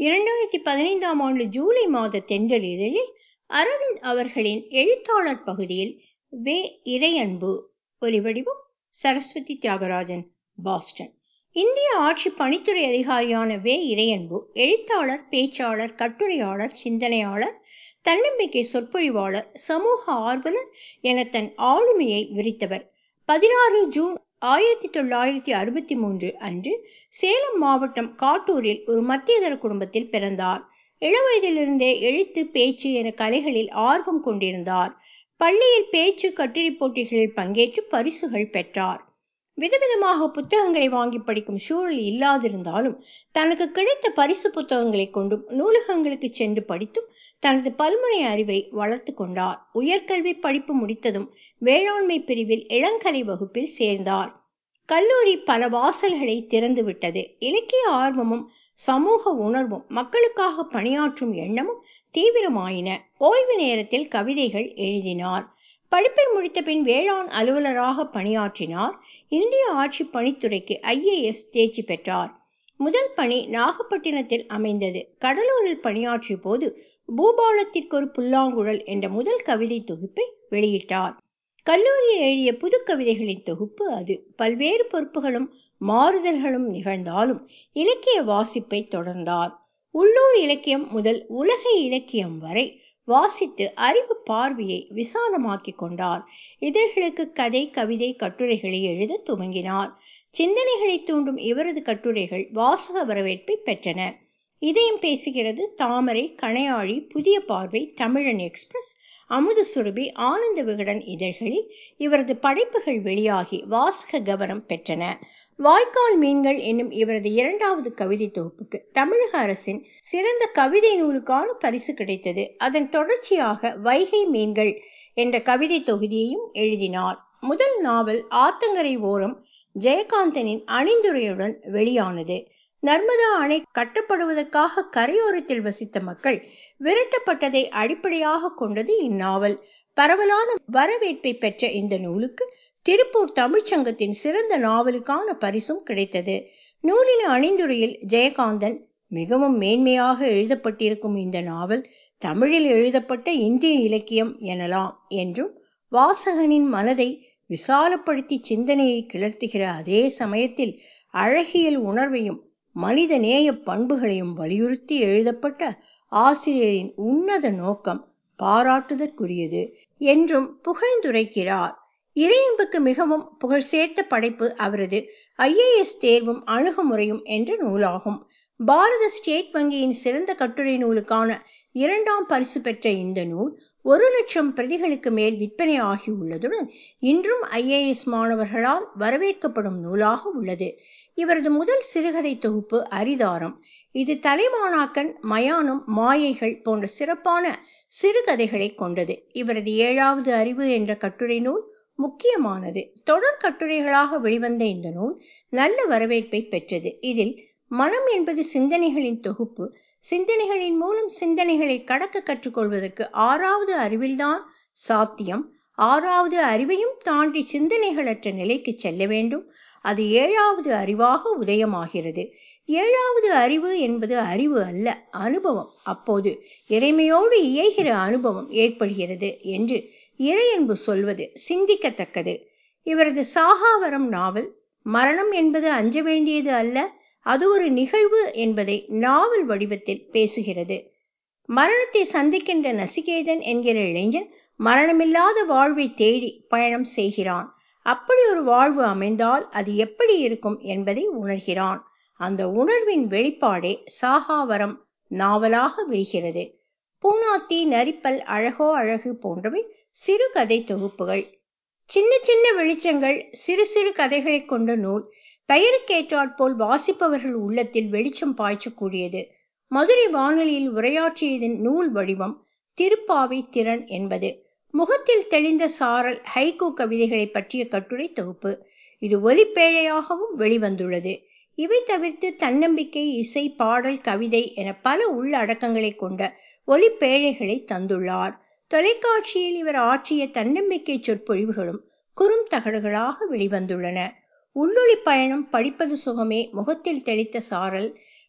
இரண்டாயிரத்தி பதினைந்தாம் ஆண்டு ஜூலை மாத தென்றல் இதழில் அரவிந்த் அவர்களின் எழுத்தாளர் பகுதியில் வே இறையன்பு ஒலிவடிவம் சரஸ்வதி தியாகராஜன் பாஸ்டன் இந்திய ஆட்சி பணித்துறை அதிகாரியான வே இறையன்பு எழுத்தாளர் பேச்சாளர் கட்டுரையாளர் சிந்தனையாளர் தன்னம்பிக்கை சொற்பொழிவாளர் சமூக ஆர்வலர் என தன் ஆளுமையை விரித்தவர் பதினாறு ஜூன் ஆயிரத்தி தொள்ளாயிரத்தி அறுபத்தி மூன்று அன்று சேலம் மாவட்டம் காட்டூரில் ஒரு மத்தியதர குடும்பத்தில் பிறந்தார் இளவயதிலிருந்தே எழுத்து பேச்சு என கலைகளில் ஆர்வம் கொண்டிருந்தார் பள்ளியில் பேச்சு கட்டுரை போட்டிகளில் பங்கேற்று பரிசுகள் பெற்றார் விதவிதமாக புத்தகங்களை வாங்கி படிக்கும் சூழல் இல்லாதிருந்தாலும் தனக்கு கிடைத்த பரிசு புத்தகங்களை கொண்டும் நூலகங்களுக்கு சென்று படித்தும் தனது பல்முனை அறிவை வளர்த்து கொண்டார் உயர்கல்வி படிப்பு முடித்ததும் வேளாண்மை பிரிவில் இளங்கலை வகுப்பில் சேர்ந்தார் கல்லூரி பல வாசல்களை திறந்துவிட்டது இலக்கிய ஆர்வமும் சமூக உணர்வும் மக்களுக்காக பணியாற்றும் எண்ணமும் தீவிரமாயின ஓய்வு நேரத்தில் கவிதைகள் எழுதினார் படிப்பை முடித்த பின் வேளாண் அலுவலராக பணியாற்றினார் இந்திய ஆட்சி பணித்துறைக்கு ஐஏஎஸ் தேர்ச்சி பெற்றார் முதல் பணி நாகப்பட்டினத்தில் அமைந்தது கடலூரில் பணியாற்றிய போது பூபாலத்திற்கு ஒரு புல்லாங்குழல் என்ற முதல் கவிதை தொகுப்பை வெளியிட்டார் கல்லூரியில் எழுதிய புது கவிதைகளின் தொகுப்பு அது பல்வேறு பொறுப்புகளும் மாறுதல்களும் நிகழ்ந்தாலும் இலக்கிய வாசிப்பை தொடர்ந்தார் உள்ளூர் இலக்கியம் முதல் உலக இலக்கியம் வரை வாசித்து அறிவு பார்வையை விசாலமாக்கி கொண்டார் இதழ்களுக்கு கதை கவிதை கட்டுரைகளை எழுத துவங்கினார் சிந்தனைகளை தூண்டும் இவரது கட்டுரைகள் வாசக வரவேற்பை பெற்றன இதயம் பேசுகிறது தாமரை கணையாழி புதிய பார்வை தமிழன் எக்ஸ்பிரஸ் அமுது சுரபி ஆனந்த விகடன் இதழ்களில் இவரது படைப்புகள் வெளியாகி வாசக கவனம் பெற்றன வாய்க்கால் மீன்கள் என்னும் இவரது இரண்டாவது கவிதை தொகுப்புக்கு தமிழக அரசின் சிறந்த கவிதை நூலுக்கான பரிசு கிடைத்தது அதன் தொடர்ச்சியாக வைகை மீன்கள் என்ற கவிதை தொகுதியையும் எழுதினார் முதல் நாவல் ஆத்தங்கரை ஓரம் ஜெயகாந்தனின் அணிந்துரையுடன் வெளியானது நர்மதா அணை கட்டப்படுவதற்காக கரையோரத்தில் வசித்த மக்கள் விரட்டப்பட்டதை அடிப்படையாக கொண்டது இந்நாவல் பரவலான வரவேற்பை பெற்ற இந்த நூலுக்கு திருப்பூர் தமிழ்ச்சங்கத்தின் சிறந்த நாவலுக்கான பரிசும் கிடைத்தது நூலின் அணிந்துரையில் ஜெயகாந்தன் மிகவும் மேன்மையாக எழுதப்பட்டிருக்கும் இந்த நாவல் தமிழில் எழுதப்பட்ட இந்திய இலக்கியம் எனலாம் என்றும் வாசகனின் மனதை விசாலப்படுத்தி சிந்தனையை கிளர்த்துகிற அதே சமயத்தில் அழகியல் உணர்வையும் மனித நேய பண்புகளையும் வலியுறுத்தி எழுதப்பட்ட ஆசிரியரின் உன்னத நோக்கம் பாராட்டுதற்குரியது என்றும் புகழ்ந்துரைக்கிறார் இறையன்புக்கு மிகவும் புகழ் சேர்த்த படைப்பு அவரது ஐஏஎஸ் தேர்வும் அணுகுமுறையும் என்ற நூலாகும் பாரத ஸ்டேட் வங்கியின் சிறந்த கட்டுரை நூலுக்கான இரண்டாம் பரிசு பெற்ற இந்த நூல் ஒரு லட்சம் பிரதிகளுக்கு மேல் விற்பனை ஆகியுள்ளதுடன் இன்றும் ஐஏஎஸ் மாணவர்களால் வரவேற்கப்படும் நூலாக உள்ளது இவரது முதல் சிறுகதை தொகுப்பு அரிதாரம் இது தலைமாணாக்கன் மயானம் மாயைகள் போன்ற சிறப்பான சிறுகதைகளை கொண்டது இவரது ஏழாவது அறிவு என்ற கட்டுரை நூல் முக்கியமானது தொடர் கட்டுரைகளாக வெளிவந்த இந்த நூல் நல்ல வரவேற்பை பெற்றது இதில் மனம் என்பது சிந்தனைகளின் தொகுப்பு சிந்தனைகளின் மூலம் சிந்தனைகளை கடக்க கற்றுக்கொள்வதற்கு ஆறாவது அறிவில்தான் சாத்தியம் ஆறாவது அறிவையும் தாண்டி சிந்தனைகளற்ற நிலைக்கு செல்ல வேண்டும் அது ஏழாவது அறிவாக உதயமாகிறது ஏழாவது அறிவு என்பது அறிவு அல்ல அனுபவம் அப்போது இறைமையோடு இயைகிற அனுபவம் ஏற்படுகிறது என்று இறையன்பு சொல்வது சிந்திக்கத்தக்கது இவரது சாகாவரம் நாவல் மரணம் என்பது அஞ்ச வேண்டியது அல்ல அது ஒரு நிகழ்வு என்பதை நாவல் வடிவத்தில் பேசுகிறது மரணத்தை சந்திக்கின்ற நசிகேதன் என்கிற இளைஞன் மரணமில்லாத வாழ்வை தேடி பயணம் செய்கிறான் அப்படி ஒரு வாழ்வு அமைந்தால் அது எப்படி இருக்கும் என்பதை உணர்கிறான் அந்த உணர்வின் வெளிப்பாடே சாகாவரம் நாவலாக விரிகிறது பூனாத்தி நரிப்பல் அழகோ அழகு போன்றவை சிறுகதை தொகுப்புகள் சின்ன சின்ன வெளிச்சங்கள் சிறு சிறு கதைகளை கொண்ட நூல் பெயருக்கேற்றாற்போல் வாசிப்பவர்கள் உள்ளத்தில் வெளிச்சம் பாய்ச்சக்கூடியது மதுரை வானொலியில் உரையாற்றியதின் நூல் வடிவம் திருப்பாவை திறன் என்பது முகத்தில் தெளிந்த சாரல் ஹைகோ கவிதைகளை பற்றிய கட்டுரை தொகுப்பு இது ஒலிப்பேழையாகவும் வெளிவந்துள்ளது இவை தவிர்த்து தன்னம்பிக்கை இசை பாடல் கவிதை என பல உள்ளடக்கங்களை கொண்ட ஒலிப்பேழைகளை தந்துள்ளார் தொலைக்காட்சியில் இவர் ஆற்றிய தன்னம்பிக்கை சொற்பொழிவுகளும் குறும் தகடுகளாக வெளிவந்துள்ளன உள்ளொளி பயணம் படிப்பது சுகமே முகத்தில் தெளித்த சாரல்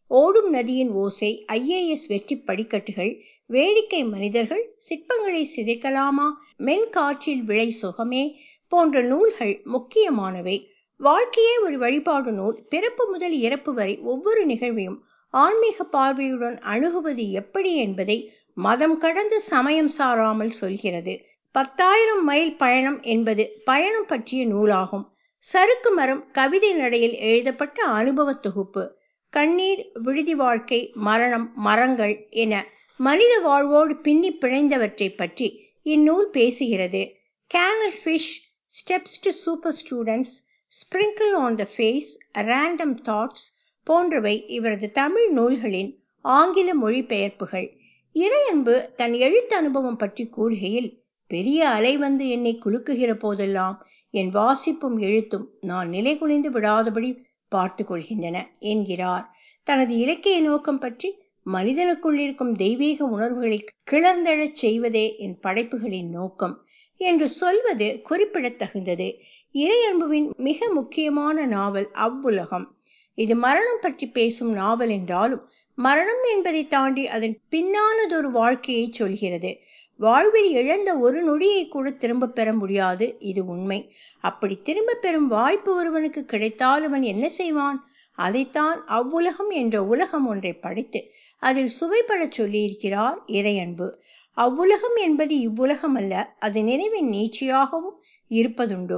ஓடும் நதியின் ஓசை ஐஏஎஸ் வெற்றி படிக்கட்டுகள் வேடிக்கை மனிதர்கள் சிற்பங்களை சிதைக்கலாமா மென்காற்றில் விளை சுகமே போன்ற நூல்கள் முக்கியமானவை வாழ்க்கையே ஒரு வழிபாடு நூல் பிறப்பு முதல் இறப்பு வரை ஒவ்வொரு நிகழ்வையும் ஆன்மீக பார்வையுடன் அணுகுவது எப்படி என்பதை மதம் கடந்து சமயம் சாராமல் சொல்கிறது பத்தாயிரம் மைல் பயணம் என்பது பயணம் பற்றிய நூலாகும் சறுக்கு மரம் கவிதை நடையில் எழுதப்பட்ட அனுபவ தொகுப்பு கண்ணீர் விடுதி வாழ்க்கை மரணம் மரங்கள் என மனித வாழ்வோடு பின்னி பிணைந்தவற்றை பற்றி இந்நூல் பேசுகிறது canal fish steps to super students sprinkle on the face random thoughts போன்றவை இவரது தமிழ் நூல்களின் ஆங்கில மொழிபெயர்ப்புகள் இறையன்பு தன் எழுத்து அனுபவம் பற்றி கூறுகையில் பெரிய அலை வந்து என்னை குலுக்குகிற போதெல்லாம் என் வாசிப்பும் எழுத்தும் நான் நிலை குலைந்து விடாதபடி பார்த்து கொள்கின்றன என்கிறார் தனது இலக்கிய நோக்கம் பற்றி மனிதனுக்குள் இருக்கும் தெய்வீக உணர்வுகளை கிளர்ந்தெழச் செய்வதே என் படைப்புகளின் நோக்கம் என்று சொல்வது குறிப்பிடத்தகுந்தது இறையன்புவின் மிக முக்கியமான நாவல் அவ்வுலகம் இது மரணம் பற்றி பேசும் நாவல் என்றாலும் மரணம் என்பதை தாண்டி அதன் பின்னானதொரு வாழ்க்கையை சொல்கிறது வாழ்வில் இழந்த ஒரு நொடியை கூட திரும்ப பெற முடியாது இது உண்மை அப்படி திரும்ப பெறும் வாய்ப்பு ஒருவனுக்கு கிடைத்தால் அவன் என்ன செய்வான் அதைத்தான் அவ்வுலகம் என்ற உலகம் ஒன்றை படைத்து அதில் சுவைப்படச் சொல்லியிருக்கிறார் இறையன்பு அவ்வுலகம் என்பது இவ்வுலகம் அல்ல அது நினைவின் நீட்சியாகவும் இருப்பதுண்டு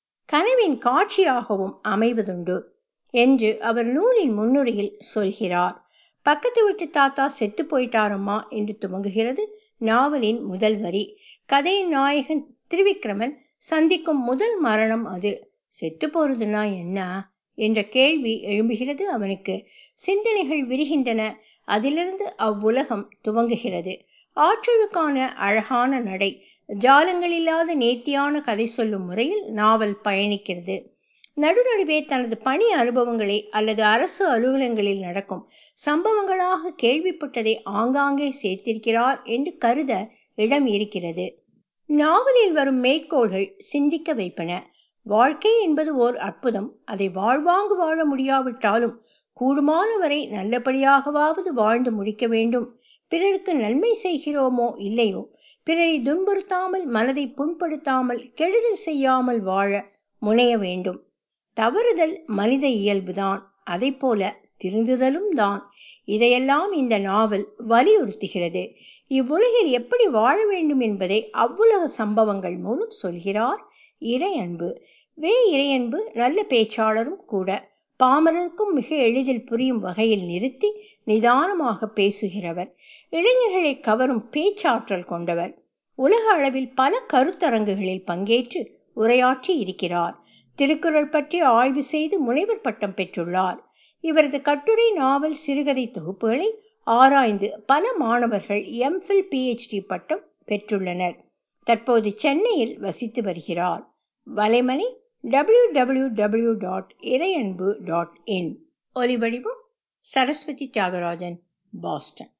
கனவின் காட்சியாகவும் அமைவதுண்டு என்று அவர் நூலின் முன்னுரையில் சொல்கிறார் பக்கத்து வீட்டு தாத்தா செத்து போயிட்டாரம்மா என்று துவங்குகிறது நாவலின் முதல் வரி கதையின் நாயகன் திரிவிக்ரமன் சந்திக்கும் முதல் மரணம் அது செத்து போறதுன்னா என்ன என்ற கேள்வி எழும்புகிறது அவனுக்கு சிந்தனைகள் விரிகின்றன அதிலிருந்து அவ்வுலகம் துவங்குகிறது ஆற்றலுக்கான அழகான நடை ஜாலங்கள் இல்லாத நேர்த்தியான கதை சொல்லும் முறையில் நாவல் பயணிக்கிறது நடுநடுவே தனது பணி அனுபவங்களை அல்லது அரசு அலுவலகங்களில் நடக்கும் சம்பவங்களாக கேள்விப்பட்டதை ஆங்காங்கே சேர்த்திருக்கிறார் என்று கருத இடம் இருக்கிறது நாவலில் வரும் மேற்கோள்கள் சிந்திக்க வைப்பன வாழ்க்கை என்பது ஓர் அற்புதம் அதை வாழ்வாங்கு வாழ முடியாவிட்டாலும் கூடுமான வரை நல்லபடியாகவாவது வாழ்ந்து முடிக்க வேண்டும் பிறருக்கு நன்மை செய்கிறோமோ இல்லையோ பிறரை துன்புறுத்தாமல் மனதை புண்படுத்தாமல் கெடுதல் செய்யாமல் வாழ முனைய வேண்டும் தவறுதல் மனித இயல்புதான் அதை போல திருந்துதலும் தான் இதையெல்லாம் இந்த நாவல் வலியுறுத்துகிறது இவ்வுலகில் எப்படி வாழ வேண்டும் என்பதை அவ்வுலக சம்பவங்கள் மூலம் சொல்கிறார் இறையன்பு வே இறையன்பு நல்ல பேச்சாளரும் கூட பாமரருக்கும் மிக எளிதில் புரியும் வகையில் நிறுத்தி நிதானமாக பேசுகிறவர் இளைஞர்களை கவரும் பேச்சாற்றல் கொண்டவர் உலக அளவில் பல கருத்தரங்குகளில் பங்கேற்று உரையாற்றி இருக்கிறார் திருக்குறள் பற்றி ஆய்வு செய்து முனைவர் பட்டம் பெற்றுள்ளார் இவரது கட்டுரை நாவல் சிறுகதை தொகுப்புகளை ஆராய்ந்து பல மாணவர்கள் எம்ஃபில் பிஹெச்டி பட்டம் பெற்றுள்ளனர் தற்போது சென்னையில் வசித்து வருகிறார் வலைமணி W W W dot Iraianbu dot in ஒலிவடிவம் சரஸ்வதி தியாகராஜன் பாஸ்டன்